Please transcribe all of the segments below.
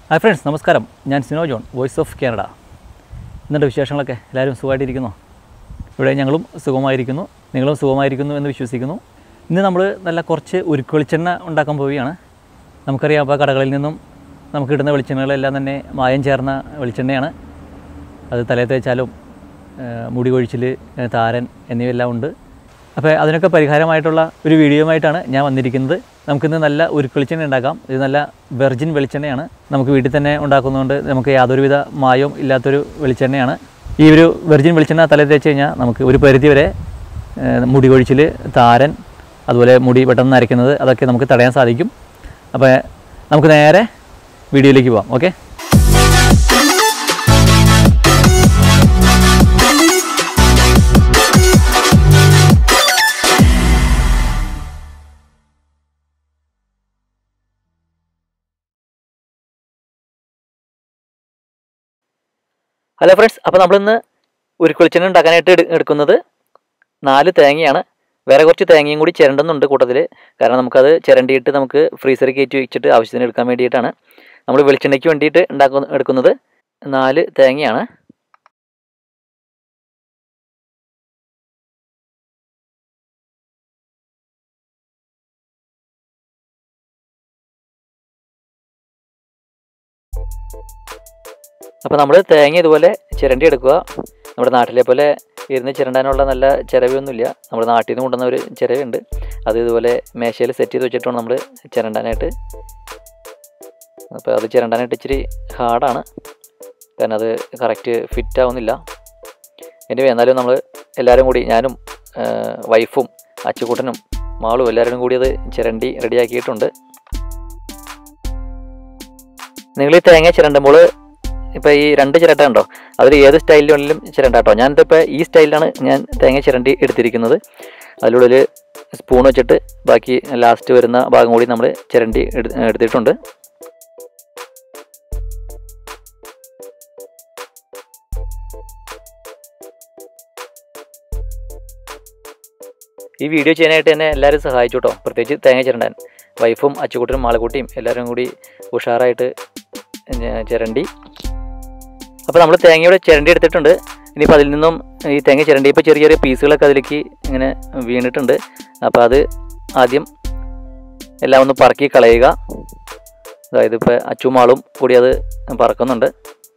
hi friends നമസ്കാരം ഞാൻ സിനോ ജോൺ വോയിസ് ഓഫ് കാനഡ ഇന്നത്തെ വിശേഷങ്ങളൊക്കെ എല്ലാവരും സുഖമായിട്ടിരിക്കുന്നു ഇവിടെ ഞങ്ങളും സുഖമായിരിക്കുന്നു നിങ്ങളും സുഖമായിരിക്കുന്നു എന്ന് വിശ്വസിക്കുന്നു ഇന്ന് നമ്മൾ നല്ല കുറച്ച് ഉരുക്ക് വെളിച്ചെണ്ണ ഉണ്ടാക്കാൻ പോവുകയാണ് നമുക്കറിയാം അപ്പോൾ കടകളിൽ നിന്നും നമുക്ക് കിട്ടുന്ന വെളിച്ചെണ്ണകളെല്ലാം തന്നെ മായം ചേർന്ന വെളിച്ചെണ്ണയാണ് അത് തലയിൽ തേച്ചാലും ഏഹ്, മുടി കൊഴിച്ചിൽ ഏഹ്, താരൻ എന്നിവയെല്ലാം ഉണ്ട് അപ്പോൾ അതിനൊക്കെ പരിഹാരമായിട്ടുള്ള ഒരു വീഡിയോയുമായിട്ടാണ് ഞാൻ വന്നിരിക്കുന്നത് നമുക്കിന്ന് നല്ല ഉരുക്ക് വെളിച്ചെണ്ണ ഉണ്ടാക്കാം ഇത് നല്ല വെർജിൻ വെളിച്ചെണ്ണയാണ് നമുക്ക് വീട്ടിൽ തന്നെ ഉണ്ടാക്കുന്നതുകൊണ്ട് നമുക്ക് യാതൊരുവിധ മായവും ഇല്ലാത്തൊരു വെളിച്ചെണ്ണയാണ് ഈ ഒരു വെർജിൻ വെളിച്ചെണ്ണ തലയിൽ തേച്ച് കഴിഞ്ഞാൽ നമുക്ക് ഒരു പരിധി വരെ ഏഹ്, മുടി കൊഴിച്ചിൽ താരൻ അതുപോലെ മുടി പെട്ടെന്ന് നരയ്ക്കുന്നത് അതൊക്കെ നമുക്ക് തടയാൻ സാധിക്കും അപ്പോൾ നമുക്ക് നേരെ വീഡിയോയിലേക്ക് പോകാം ഓക്കെ ഹലോ ഫ്രണ്ട്സ് അപ്പോൾ നമ്മളിന്ന് ഉരുക്ക് വെളിച്ചെണ്ണ ഉണ്ടാക്കാനായിട്ട് എടു- എടുക്കുന്നത് നാല് തേങ്ങയാണ് വേറെ കുറച്ച് തേങ്ങയും കൂടി ചിരണ്ടുന്നുണ്ട് കൂട്ടത്തിൽ കാരണം നമുക്കത് ചിരണ്ടിയിട്ട് നമുക്ക് ഫ്രീസറിൽ കയറ്റി വെച്ചിട്ട് ആവശ്യത്തിന് എടുക്കാൻ വേണ്ടിയിട്ടാണ് നമ്മൾ വെളിച്ചെണ്ണയ്ക്ക് വേണ്ടിയിട്ട് ഉണ്ടാക്കുന്ന എടുക്കുന്നത് നാല് തേങ്ങയാണ് അപ്പോൾ നമ്മൾ തേങ്ങ ഇതുപോലെ ചിരണ്ടി എടുക്കുക നമ്മുടെ നാട്ടിലെ പോലെ ഇരുന്ന് ചിരണ്ടാനുള്ള നല്ല ചിരവൊന്നുമില്ല നമ്മുടെ നാട്ടിൽ നിന്ന് കൊണ്ടുവന്ന ഒരു ചിരവുണ്ട് അത് ഇതുപോലെ മേശയിൽ സെറ്റ് ചെയ്ത് വെച്ചിട്ടാണ് നമ്മൾ ചിരണ്ടാനായിട്ട് അപ്പോൾ അത് ചിരണ്ടാനായിട്ട് ഇച്ചിരി ഹാർഡാണ് കാരണം അത് കറക്റ്റ് ഫിറ്റ് ആവുന്നില്ല എനിവേ എന്നാലും നമ്മൾ എല്ലാവരും കൂടി ഞാനും ആ, വൈഫും അച്ചുകൂട്ടനും മാളും എല്ലാവരും കൂടി അത് ചിരണ്ടി റെഡിയാക്കിയിട്ടുണ്ട് നിങ്ങൾ ഈ തേങ്ങ ചിരണ്ടുമ്പോൾ ഇപ്പോൾ ഈ രണ്ട് ചിരട്ട ഉണ്ടോ അതിൽ ഏത് സ്റ്റൈലിലും ചിരണ്ട കേട്ടോ ഞാനിപ്പോൾ ഇപ്പോൾ ഈ സ്റ്റൈലിലാണ് ഞാൻ തേങ്ങ ചിരണ്ടി എടുത്തിരിക്കുന്നത് അതിലുള്ളിൽ സ്പൂൺ വെച്ചിട്ട് ബാക്കി ലാസ്റ്റ് വരുന്ന ഭാഗം കൂടി നമ്മൾ ചിരണ്ടി എടു- എടുത്തിട്ടുണ്ട് ഈ വീഡിയോ ചെയ്യാനായിട്ട് എന്നെ എല്ലാവരും സഹായിച്ചു കേട്ടോ പ്രത്യേകിച്ച് തേങ്ങ ചിരണ്ടാൻ വൈഫും അച്ചുകുട്ടനും മാളക്കുട്ടിയും എല്ലാവരും കൂടി ഉഷാറായിട്ട് ഞ- ചിരണ്ടി അപ്പോൾ നമ്മൾ തേങ്ങയുടെ ചിരണ്ടി എടുത്തിട്ടുണ്ട് ഇനിയിപ്പോൾ അതിൽ നിന്നും ഈ തേങ്ങ ചിരണ്ടിയപ്പോൾ ചെറിയ ചെറിയ പീസുകളൊക്കെ അതിലേക്ക് ഇങ്ങനെ വീണിട്ടുണ്ട് അപ്പോൾ അത് ആദ്യം എല്ലാം ഒന്ന് പറക്കി കളയുക അതായത് ഇപ്പോൾ അച്ചുമാളും കൂടി അത് പറക്കുന്നുണ്ട്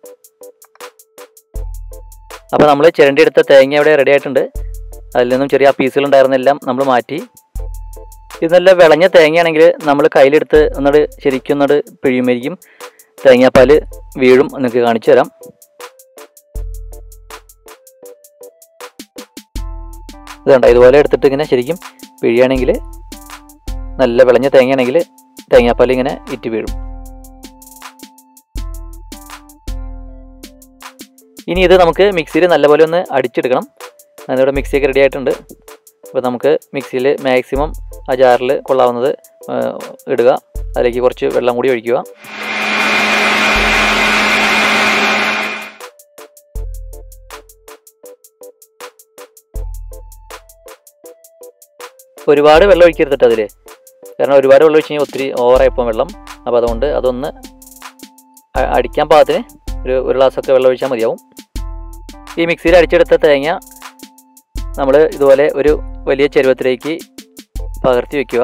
അപ്പോൾ നമ്മൾ ചിരണ്ടി എടുത്ത തേങ്ങ ഇവിടെ റെഡി ആയിട്ടുണ്ട് അതിൽ നിന്നും ചെറിയ പീസുകൾ ഉണ്ടായിരുന്നെല്ലാം നമ്മൾ മാറ്റി ഇത് നല്ല വിളഞ്ഞ തേങ്ങയാണെങ്കിൽ നമ്മൾ കയ്യിലെടുത്ത് ഒന്നട് ശരിക്കും ഒന്നട് പിഴിയുമായിരിക്കും തേങ്ങാപ്പാൽ വീഴും എന്നൊക്കെ കാണിച്ചു തരാം ഇത് കണ്ടോ ഇതുപോലെ എടുത്തിട്ട് ഇങ്ങനെ ശരിക്കും പിഴിയാണെങ്കിൽ നല്ല വിളഞ്ഞ തേങ്ങയാണെങ്കിൽ തേങ്ങാപ്പാൽ ഇങ്ങനെ ഇറ്റ് വീഴും ഇനി ഇത് നമുക്ക് മിക്സിയിൽ നല്ലപോലെ ഒന്ന് അടിച്ചെടുക്കണം അതിനിവിടെ മിക്സിയൊക്കെ റെഡി ആയിട്ടുണ്ട് അപ്പോൾ നമുക്ക് മിക്സിയിൽ മാക്സിമം ആ ജാറിൽ കൊള്ളാവുന്നത് ആ, ഇടുക അതിലേക്ക് കുറച്ച് വെള്ളം കൂടി ഒഴിക്കുക ഒരുപാട് വെള്ളം ഒഴിക്കരുത് കേട്ടോ അതിൽ കാരണം ഒരുപാട് വെള്ളം ഒഴിച്ച് കഴിഞ്ഞാൽ ഒത്തിരി ഓവറായിപ്പോൾ വെള്ളം അപ്പോൾ അതുകൊണ്ട് അതൊന്ന് അ- അടിക്കാൻ പാകത്തിന് ഒരു ഒരു ഗ്ലാസ്സൊക്കെ വെള്ളം ഒഴിച്ചാൽ മതിയാവും ഈ മിക്സിയിൽ അടിച്ചെടുത്ത തേങ്ങ നമ്മൾ ഇതുപോലെ ഒരു വലിയ ചെരുവത്തിലേക്ക് പകർത്തി വെക്കുക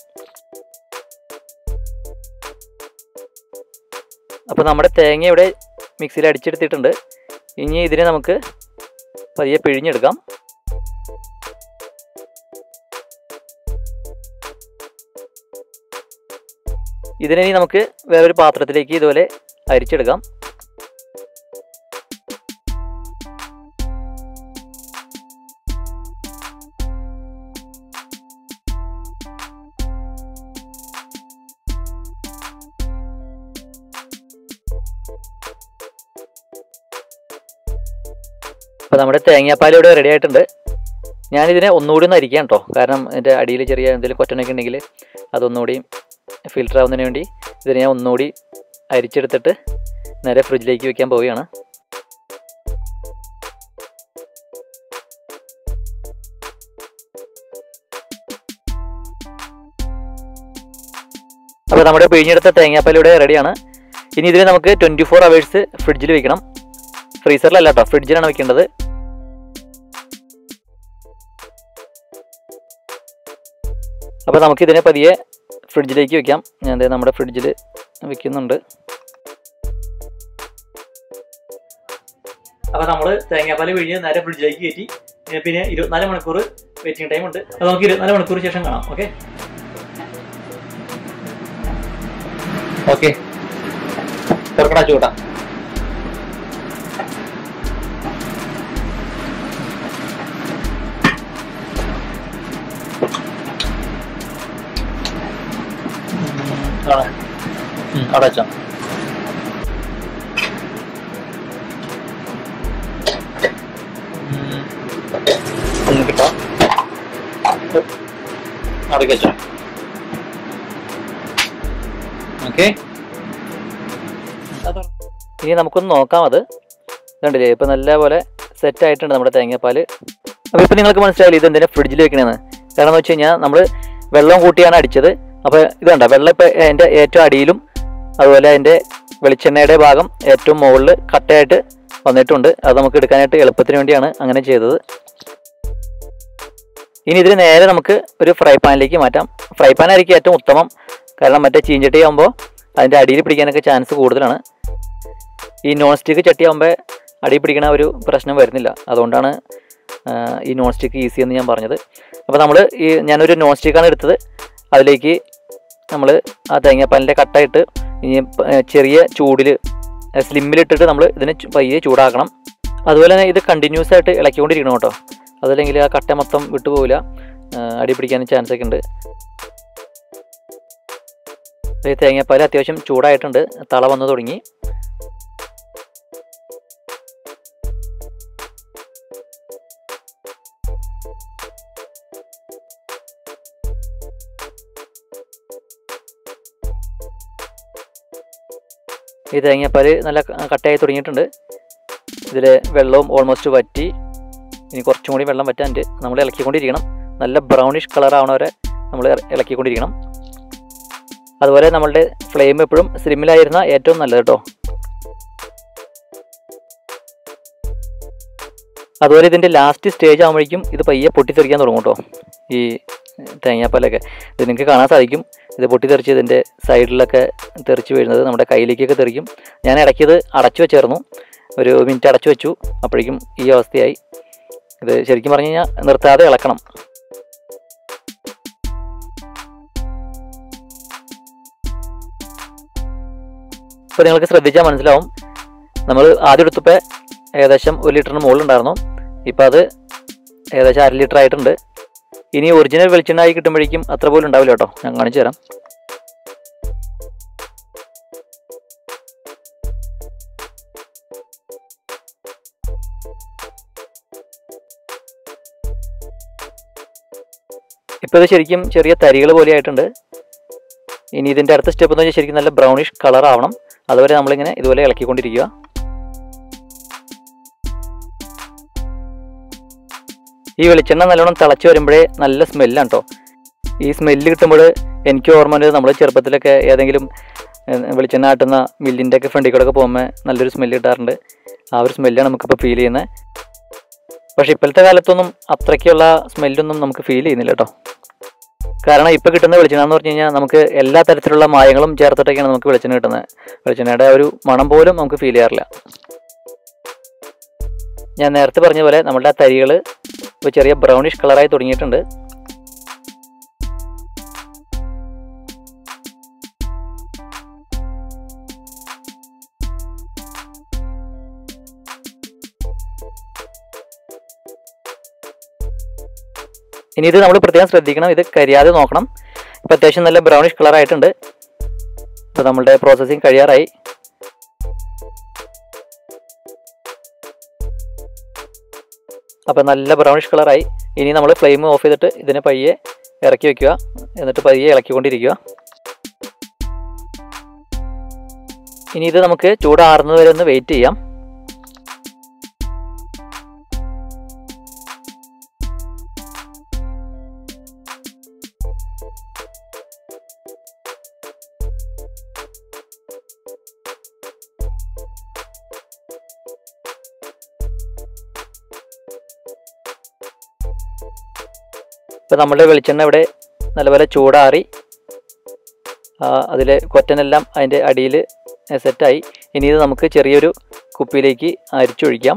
അപ്പോൾ നമ്മുടെ തേങ്ങ ഇവിടെ മിക്സിയിൽ അടിച്ചെടുത്തിട്ടുണ്ട് ഇനി ഇതിനെ നമുക്ക് പതിയെ പിഴിഞ്ഞെടുക്കാം ഇതിനെ ഇനി നമുക്ക് വേറൊരു പാത്രത്തിലേക്ക് ഇതുപോലെ അരിച്ചെടുക്കാം അപ്പോൾ നമ്മുടെ തേങ്ങാപ്പാൽ ഇവിടെ റെഡി ആയിട്ടുണ്ട് ഞാനിതിനെ ഒന്നുകൂടി ഒന്ന് അരിക്കാം കേട്ടോ കാരണം ഇതിൻ്റെ അടിയിൽ ചെറിയ എന്തെങ്കിലും കൊറ്റനൊക്കെ ഉണ്ടെങ്കിൽ അതൊന്നുകൂടി ഫിൽറ്റർ ആവുന്നതിന് വേണ്ടി ഇതിനെ ഞാൻ ഒന്നുകൂടി അരിച്ചെടുത്തിട്ട് നേരെ ഫ്രിഡ്ജിലേക്ക് വെക്കാൻ പോവുകയാണ് അപ്പോൾ നമ്മുടെ പിഴിഞ്ഞെടുത്ത തേങ്ങാപ്പാൽ ഇവിടെ റെഡിയാണ് ഇനി ഇതിൽ നമുക്ക് ട്വൻറ്റി ഫോർ അവേഴ്സ് ഫ്രിഡ്ജിൽ വെക്കണം ഫ്രീസറിലല്ല കേട്ടോ ഫ്രിഡ്ജിലാണ് വെക്കേണ്ടത് അപ്പോൾ നമുക്കിതിനെ പതിയെ ഫ്രിഡ്ജിലേക്ക് വെക്കാം ഞാൻ ദേ നമ്മുടെ ഫ്രിഡ്ജിൽ വെക്കുന്നുണ്ട് അപ്പോൾ നമ്മൾ തേങ്ങാപ്പാൽ പിഴിഞ്ഞ് നേരെ ഫ്രിഡ്ജിലേക്ക് കയറ്റി ഏ, പിന്നെ ഇരുപത്തിനാല് മണിക്കൂർ വെയിറ്റിംഗ് ടൈം ഉണ്ട് അപ്പോൾ നമുക്ക് ഇരുപത്തിനാല് മണിക്കൂർ ശേഷം കാണാം ഓക്കെ ഓക്കെ തുറക്കടാ ചൂട്ടാ അവിടെ വെച്ചോ ഒന്ന് കിട്ടോ അവിടെ വെച്ചോ ഓക്കെ ഇനി നമുക്കൊന്ന് നോക്കാം അത് കണ്ടില്ലേ ഇപ്പം നല്ലപോലെ സെറ്റ് ആയിട്ടുണ്ട് നമ്മുടെ തേങ്ങാപ്പാൽ അപ്പോൾ ഇപ്പം നിങ്ങൾക്ക് മനസ്സിലായില്ലേ ഇത് എന്തിനാ ഫ്രിഡ്ജിൽ വെക്കണേന്ന് കാരണം എന്ന് വെച്ച് കഴിഞ്ഞാൽ നമ്മൾ വെള്ളം കൂട്ടിയാണ് അടിച്ചത് അപ്പോൾ ഇത് കണ്ട വെള്ളം ഇപ്പം അതിൻ്റെ ഏറ്റവും അടിയിലും അതുപോലെ അതിൻ്റെ വെളിച്ചെണ്ണയുടെ ഭാഗം ഏറ്റവും മുകളിൽ കട്ടയായിട്ട് വന്നിട്ടുണ്ട് അത് നമുക്ക് എടുക്കാനായിട്ട് എളുപ്പത്തിന് വേണ്ടിയാണ് അങ്ങനെ ചെയ്തത് ഇനി ഇതിന് നേരെ നമുക്ക് ഒരു ഫ്രൈ പാനിലേക്ക് മാറ്റാം ഫ്രൈ പാൻ ആയിരിക്കും ഏറ്റവും ഉത്തമം കാരണം മറ്റേ ചീഞ്ചട്ടി ആകുമ്പോൾ അതിൻ്റെ അടിയിൽ പിടിക്കാനൊക്കെ ചാൻസ് കൂടുതലാണ് ഈ നോൺ സ്റ്റിക്ക് ചട്ടി ആകുമ്പോൾ അടി പിടിക്കണ ഒരു പ്രശ്നം വരുന്നില്ല അതുകൊണ്ടാണ് ആ, ഈ നോൺ സ്റ്റിക്ക് ഈസി എന്ന് ഞാൻ പറഞ്ഞത് അപ്പോൾ നമ്മൾ ഈ ഞാനൊരു നോൺ സ്റ്റിക്കാണ് എടുത്തത് അതിലേക്ക് നമ്മൾ ആ തേങ്ങാപ്പാലിൻ്റെ കട്ടായിട്ട് ഇനി പ- ഏ, ചെറിയ ചൂടിൽ സ്ലിമ്മിലിട്ടിട്ട് നമ്മൾ ഇതിനെ ചു- പയ്യെ ചൂടാക്കണം അതുപോലെ തന്നെ ഇത് കണ്ടിന്യൂസ് ആയിട്ട് ഇളക്കിക്കൊണ്ടിരിക്കണം കേട്ടോ അതല്ലെങ്കിൽ ആ കട്ട മൊത്തം വിട്ടുപോകില്ല അടി പിടിക്കാനും ചാൻസ് ഒക്കെ ഉണ്ട് ഈ തേങ്ങാപ്പാൽ അത്യാവശ്യം ചൂടായിട്ടുണ്ട് തള വന്നു തുടങ്ങി ഈ തേങ്ങാപ്പാൽ നല്ല ക- കട്ടയായി തുടങ്ങിയിട്ടുണ്ട് ഇതിൽ വെള്ളവും ഓൾമോസ്റ്റ് വറ്റി ഇനി കുറച്ചും കൂടി വെള്ളം വറ്റാണ്ട് നമ്മൾ ഇളക്കിക്കൊണ്ടിരിക്കണം നല്ല ബ്രൗണിഷ് കളർ ആവണ വരെ നമ്മൾ ഇളക്കിക്കൊണ്ടിരിക്കണം അതുപോലെ നമ്മളുടെ ഫ്ലെയിം എപ്പോഴും സ്ലിമ്മിലായിരുന്ന ഏറ്റവും നല്ലത് കേട്ടോ അതുപോലെ ഇതിൻ്റെ ലാസ്റ്റ് സ്റ്റേജ് ആകുമ്പോഴേക്കും ഇത് പയ്യെ പൊട്ടിത്തെറിക്കാൻ തുടങ്ങും കേട്ടോ ഈ തേങ്ങാപ്പാലൊക്കെ ഇത് നിങ്ങൾക്ക് കാണാൻ സാധിക്കും ഇത് പൊട്ടിത്തെറിച്ച് ഇതിൻ്റെ സൈഡിലൊക്കെ തെറിച്ച് വീഴുന്നത് നമ്മുടെ കയ്യിലേക്കൊക്കെ തെറിക്കും ഞാൻ ഇടയ്ക്കത് അടച്ചു വെച്ചായിരുന്നു ഒരു മിനിറ്റ് അടച്ചു വെച്ചു അപ്പോഴേക്കും ഈ അവസ്ഥയായി ഇത് ശരിക്കും പറഞ്ഞു കഴിഞ്ഞാൽ നിർത്താതെ ഇളക്കണം ഇപ്പോൾ നിങ്ങൾക്ക് ശ്രദ്ധിച്ചാൽ മനസ്സിലാവും നമ്മൾ ആദ്യം എടുത്തപ്പോൾ ഏകദേശം ഒരു ലിറ്ററിന് മുകളിലുണ്ടായിരുന്നു ഇപ്പോൾ അത് ഏകദേശം അര ലിറ്റർ ആയിട്ടുണ്ട് ഇനി ഒറിജിനൽ വെളിച്ചെണ്ണ ആയി കിട്ടുമ്പോഴേക്കും അത്ര പോലും ഉണ്ടാവില്ല കേട്ടോ ഞാൻ കാണിച്ചു തരാം ഇപ്പോൾ ഇത് ശരിക്കും ചെറിയ തരികൾ പോലെ ആയിട്ടുണ്ട് ഇനി ഇതിൻ്റെ അടുത്ത സ്റ്റെപ്പ് എന്ന് വെച്ചാൽ ശരിക്കും നല്ല ബ്രൗണിഷ് കളർ ആവണം അതുവരെ നമ്മളിങ്ങനെ ഇതുപോലെ ഇളക്കിക്കൊണ്ടിരിക്കുക ഈ വെളിച്ചെണ്ണ നല്ലോണം തിളച്ച് വരുമ്പോഴേ നല്ല സ്മെല്ലാണ് കേട്ടോ ഈ സ്മെല്ല് കിട്ടുമ്പോൾ എനിക്ക് ഓർമ്മ വന്നത് നമ്മൾ ചെറുപ്പത്തിലൊക്കെ ഏതെങ്കിലും ഏഹ്, വെളിച്ചെണ്ണ ആട്ടുന്ന മില്ലിൻ്റെ ഒക്കെ ഫ്രണ്ടിൽ കൂടെ ഒക്കെ പോകുമ്പോൾ നല്ലൊരു സ്മെല്ല് കിട്ടാറുണ്ട് ആ ഒരു സ്മെല്ലാണ് നമുക്കിപ്പോൾ ഫീൽ ചെയ്യുന്നത് പക്ഷേ ഇപ്പോഴത്തെ കാലത്തൊന്നും അത്രയ്ക്കുള്ള സ്മെല്ലൊന്നും നമുക്ക് ഫീൽ ചെയ്യുന്നില്ല കേട്ടോ കാരണം ഇപ്പോൾ കിട്ടുന്ന വെളിച്ചെണ്ണ എന്ന് പറഞ്ഞു കഴിഞ്ഞാൽ നമുക്ക് എല്ലാ തരത്തിലുള്ള മായങ്ങളും ചേർത്തിട്ടൊക്കെയാണ് നമുക്ക് വെളിച്ചെണ്ണ കിട്ടുന്നത് വെളിച്ചെണ്ണയുടെ ഒരു മണം പോലും നമുക്ക് ഫീൽ ചെയ്യാറില്ല ഞാൻ നേരത്തെ പറഞ്ഞ പോലെ നമ്മളുടെ ആ തരികൾ ഇപ്പോൾ ചെറിയ ബ്രൗണിഷ് കളറായി തുടങ്ങിയിട്ടുണ്ട് ഇനി ഇത് നമ്മൾ പ്രത്യേകം ശ്രദ്ധിക്കണം ഇത് കരിയാതെ നോക്കണം ഇപ്പം അത്യാവശ്യം നല്ല ബ്രൗണിഷ് കളർ ആയിട്ടുണ്ട് ഇപ്പോൾ നമ്മളുടെ പ്രോസസ്സിങ് കഴിയാറായി അപ്പോൾ നല്ല ബ്രൗണിഷ് കളറായി ഇനി നമ്മൾ ഫ്ലെയിം ഓഫ് ചെയ്തിട്ട് ഇതിനെ പയ്യെ ഇറക്കി വെക്കുക എന്നിട്ട് പയ്യെ ഇളക്കിക്കൊണ്ടിരിക്കുക ഇനി ഇത് നമുക്ക് ചൂടാറുന്നത് വരെ ഒന്ന് വെയിറ്റ് ചെയ്യാം ഇപ്പോൾ നമ്മുടെ വെളിച്ചെണ്ണ ഇവിടെ നല്ലപോലെ ചൂടാറി അതിലെ കൊറ്റനെല്ലാം അതിൻ്റെ അടിയിൽ സെറ്റായി ഇനി ഇത് നമുക്ക് ചെറിയൊരു കുപ്പിയിലേക്ക് അരിച്ചൊഴിക്കാം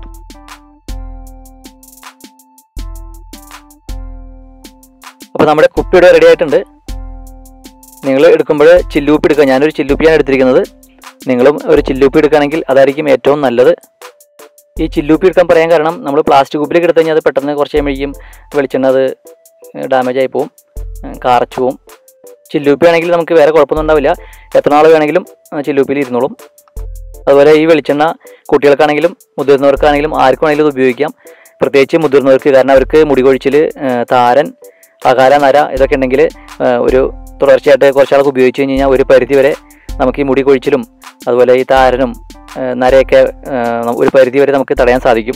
അപ്പോൾ നമ്മുടെ കുപ്പി ഇവിടെ റെഡി ആയിട്ടുണ്ട് നിങ്ങൾ എടുക്കുമ്പോൾ ചില്ലൂപ്പി എടുക്കുക ഞാനൊരു ചില്ലൂപ്പിയാണ് എടുത്തിരിക്കുന്നത് നിങ്ങളും ഒരു ചില്ലൂപ്പി എടുക്കുകയാണെങ്കിൽ അതായിരിക്കും ഏറ്റവും നല്ലത് ഈ ചില്ലൂപ്പി എടുക്കാൻ പറയാൻ കാരണം നമ്മൾ പ്ലാസ്റ്റിക് കുപ്പിലേക്ക് എടുത്തു കഴിഞ്ഞാൽ അത് പെട്ടെന്ന് കുറച്ച് കഴിയുമ്പോഴേക്കും വെളിച്ചെണ്ണ അത് ഡാമേജ് ആയി പോവും കാറച്ചു പോവും ചില്ലൂപ്പി ആണെങ്കിൽ നമുക്ക് വേറെ കുഴപ്പമൊന്നും ഉണ്ടാവില്ല എത്ര നാൾ വേണമെങ്കിലും ചില്ലൂപ്പിയിൽ ഇരുന്നോളും അതുപോലെ ഈ വെളിച്ചെണ്ണ കുട്ടികൾക്കാണെങ്കിലും മുതിർന്നവർക്കാണെങ്കിലും ആർക്കും വേണമെങ്കിലും ഇത് ഉപയോഗിക്കാം പ്രത്യേകിച്ച് മുതിർന്നവർക്ക് കാരണം അവർക്ക് മുടി കൊഴിച്ചിൽ താരൻ അകാല നര ഇതൊക്കെ ഉണ്ടെങ്കിൽ ഒരു തുടർച്ചയായിട്ട് കുറച്ചാളൊക്കെ ഉപയോഗിച്ച് കഴിഞ്ഞ് കഴിഞ്ഞാൽ ഒരു പരിധി വരെ നമുക്ക് ഈ മുടി കൊഴിച്ചിലും അതുപോലെ ഈ താരനും നരയൊക്കെ ഒരു പരിധി വരെ നമുക്ക് തടയാൻ സാധിക്കും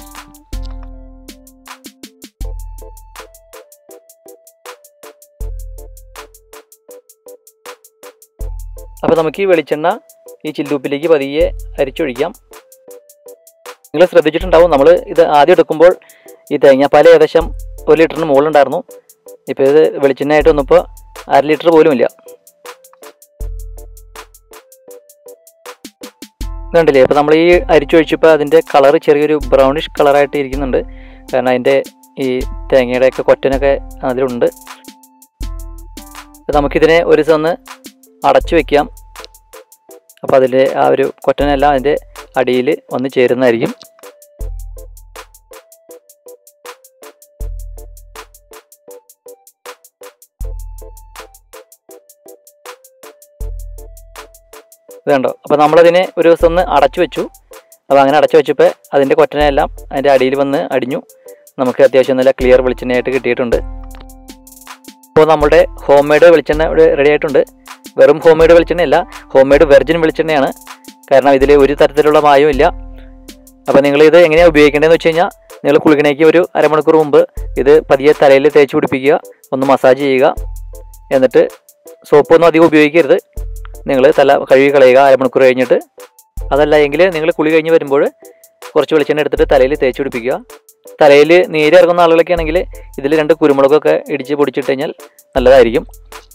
അപ്പോൾ നമുക്ക് ഈ വെളിച്ചെണ്ണ ഈ ചില്ലുപ്പിലേക്ക് പതിയെ അരിച്ചൊഴിക്കാം നിങ്ങൾ ശ്രദ്ധിച്ചിട്ടുണ്ടാവും നമ്മൾ ഇത് ആദ്യം എടുക്കുമ്പോൾ ഈ തേങ്ങാപ്പാൽ ഏകദേശം ഒരു ലിറ്ററിന് മുകളിലുണ്ടായിരുന്നു ഇപ്പോൾ ഇത് വെളിച്ചെണ്ണയായിട്ട് വന്നപ്പോൾ അര ലിറ്റർ പോലും ഇല്ല കണ്ടില്ലേ അപ്പോൾ നമ്മൾ ഈ അരിച്ചൊഴിച്ചപ്പോൾ അതിൻ്റെ കളർ ചെറിയൊരു ബ്രൗണിഷ് കളറായിട്ട് ഇരിക്കുന്നുണ്ട് കാരണം അതിൻ്റെ ഈ തേങ്ങയുടെയൊക്കെ കൊറ്റനൊക്കെ അതിലുണ്ട് നമുക്കിതിനെ ഒരു ദിവസം ഒന്ന് അടച്ചു വെക്കാം അപ്പോൾ അതിൻ്റെ ആ ഒരു കൊറ്റനെല്ലാം അതിൻ്റെ അടിയിൽ വന്ന് ചേരുന്നതായിരിക്കും ഇതുണ്ടോ അപ്പോൾ നമ്മളതിനെ ഒരു ദിവസം ഒന്ന് അടച്ചു വെച്ചു അപ്പോൾ അങ്ങനെ അടച്ചു വെച്ചപ്പോൾ അതിൻ്റെ കൊറ്റനെല്ലാം അതിൻ്റെ അടിയിൽ വന്ന് അടിഞ്ഞു നമുക്ക് അത്യാവശ്യം നല്ല ക്ലിയർ വെളിച്ചെണ്ണയായിട്ട് കിട്ടിയിട്ടുണ്ട് ഇപ്പോൾ നമ്മുടെ ഹോം മെയ്ഡ് വെളിച്ചെണ്ണ ഇവിടെ റെഡി ആയിട്ടുണ്ട് വെറും ഹോം മെയ്ഡ് വെളിച്ചെണ്ണയല്ല ഹോം മെയ്ഡ് വെർജിൻ വെളിച്ചെണ്ണയാണ് കാരണം ഇതിൽ ഒരു തരത്തിലുള്ള മായവും ഇല്ല അപ്പോൾ നിങ്ങൾ ഇത് എങ്ങനെയാണ് ഉപയോഗിക്കേണ്ടതെന്ന് വെച്ച് കഴിഞ്ഞാൽ നിങ്ങൾ കുളിക്കണേക്ക് ഒരു അരമണിക്കൂർ മുമ്പ് ഇത് പതിയെ തലയിൽ തേച്ച് പിടിപ്പിക്കുക ഒന്ന് മസാജ് ചെയ്യുക എന്നിട്ട് സോപ്പൊന്നും അധികം ഉപയോഗിക്കരുത് നിങ്ങൾ തല കഴുകി കളയുക അരമണിക്കൂർ കഴിഞ്ഞിട്ട് അതല്ല എങ്കിൽ നിങ്ങൾ കുളി കഴിഞ്ഞ് വരുമ്പോൾ കുറച്ച് വെളിച്ചെണ്ണ എടുത്തിട്ട് തലയിൽ തേച്ച് പിടിപ്പിക്കുക തലയിൽ നീരിറങ്ങുന്ന ആളുകളൊക്കെ ആണെങ്കിൽ ഇതിൽ രണ്ട് കുരുമുളകൊക്കെ ഇടിച്ച് പൊടിച്ചിട്ട് കഴിഞ്ഞാൽ നല്ലതായിരിക്കും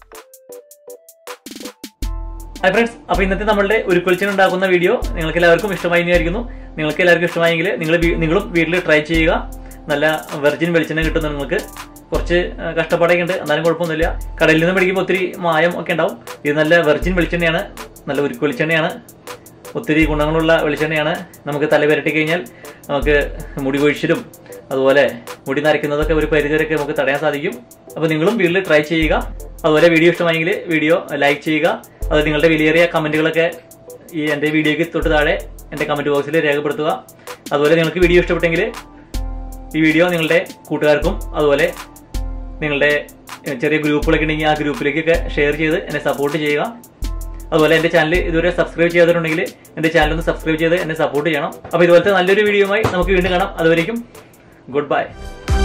ഹായ് ഫ്രണ്ട്സ് അപ്പോൾ ഇന്നത്തെ നമ്മളുടെ ഉരുക്കൊളിച്ചിന് ഉണ്ടാക്കുന്ന വീഡിയോ നിങ്ങൾക്ക് എല്ലാവർക്കും ഇഷ്ടമായി വിചാരിക്കുന്നു നിങ്ങൾക്ക് എല്ലാവർക്കും ഇഷ്ടമായെങ്കിൽ നിങ്ങൾ നിങ്ങളും വീട്ടിൽ ട്രൈ ചെയ്യുക നല്ല വെർജിൻ വെളിച്ചെണ്ണ കിട്ടുന്നു നിങ്ങൾക്ക് കുറച്ച് കഷ്ടപ്പാടൊക്കെ ഉണ്ട് എന്നാലും കുഴപ്പമൊന്നുമില്ല കടയിൽ നിന്ന് മേടിക്കുമ്പോൾ ഒത്തിരി മായം ഒക്കെ ഉണ്ടാവും ഇത് നല്ല വെർജിൻ വെളിച്ചെണ്ണയാണ് നല്ല ഉരുക്ക് വെളിച്ചെണ്ണയാണ് ഒത്തിരി ഗുണങ്ങളുള്ള വെളിച്ചെണ്ണയാണ് നമുക്ക് തല പുരട്ടി കഴിഞ്ഞാൽ നമുക്ക് മുടി കൊഴിച്ചിലും അതുപോലെ മുടി നരയ്ക്കുന്നതൊക്കെ ഒരു പരിധിവരെയൊക്കെ നമുക്ക് തടയാൻ സാധിക്കും അപ്പോൾ നിങ്ങളും വീട്ടിൽ ട്രൈ ചെയ്യുക അതുപോലെ വീഡിയോ ഇഷ്ടമായെങ്കിൽ വീഡിയോ ലൈക്ക് ചെയ്യുക അത് നിങ്ങളുടെ വിലയേറിയ കമൻറ്റുകളൊക്കെ ഈ എൻ്റെ വീഡിയോയ്ക്ക് തൊട്ട് താഴെ എൻ്റെ കമൻറ്റ് ബോക്സിൽ രേഖപ്പെടുത്തുക അതുപോലെ നിങ്ങൾക്ക് വീഡിയോ ഇഷ്ടപ്പെട്ടെങ്കിൽ ഈ വീഡിയോ നിങ്ങളുടെ കൂട്ടുകാർക്കും അതുപോലെ നിങ്ങളുടെ ചെറിയ ഗ്രൂപ്പുകളൊക്കെ ഉണ്ടെങ്കിൽ ആ ഗ്രൂപ്പിലേക്കൊക്കെ ഷെയർ ചെയ്ത് എന്നെ സപ്പോർട്ട് ചെയ്യുക അതുപോലെ എൻ്റെ ചാനൽ ഇതുവരെ സബ്സ്ക്രൈബ് ചെയ്തിട്ടുണ്ടെങ്കിൽ എൻ്റെ ചാനൽ ഒന്ന് സബ്സ്ക്രൈബ് ചെയ്ത് എന്നെ സപ്പോർട്ട് ചെയ്യണം അപ്പോൾ ഇതുപോലത്തെ നല്ലൊരു വീഡിയോയുമായി നമുക്ക് വീണ്ടും കാണാം അതുവരേക്കും ഗുഡ് ബൈ